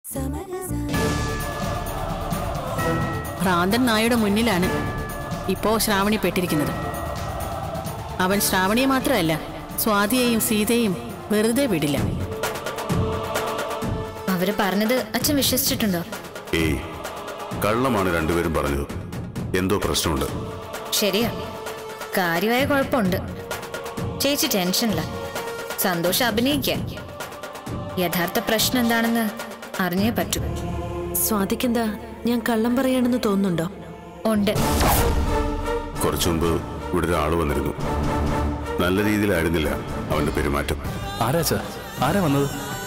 ഭ്രാന്തൻ നായുടെ മുന്നിലാണ് ഇപ്പോ ശ്രാവണി പെട്ടിരിക്കുന്നത് അവൻ ശ്രാവണിയെ മാത്രമല്ല സ്വാതിയെയും സീതയെയും വെറുതെ വിടില്ല അവര് പറഞ്ഞത് അച്ഛൻ വിശ്വസിച്ചിട്ടുണ്ടോ ഏയ് കള്ളമാണ് രണ്ടുപേരും പറഞ്ഞത് എന്തോ പ്രശ്നമുണ്ട് ശരിയാ കാര്യമായ കുഴപ്പമുണ്ട് ചേച്ചി ടെൻഷനില്ല സന്തോഷം അഭിനയിക്കാൻ യഥാർത്ഥ പ്രശ്നം എന്താണെന്ന് അറിഞ്ഞേ പറ്റൂ സ്വാതിക്കെന്താ ഞാൻ കള്ളം പറയാണെന്ന് തോന്നുന്നുണ്ടോ ഉണ്ട് കുറച്ചു മുമ്പ് ഇവിടെ ഒരാൾ വന്നിരുന്നു നല്ല രീതിയിലായിരുന്നില്ല അവന്റെ പെരുമാറ്റം ആരാ അച്ഛാ ആരാ വന്നത്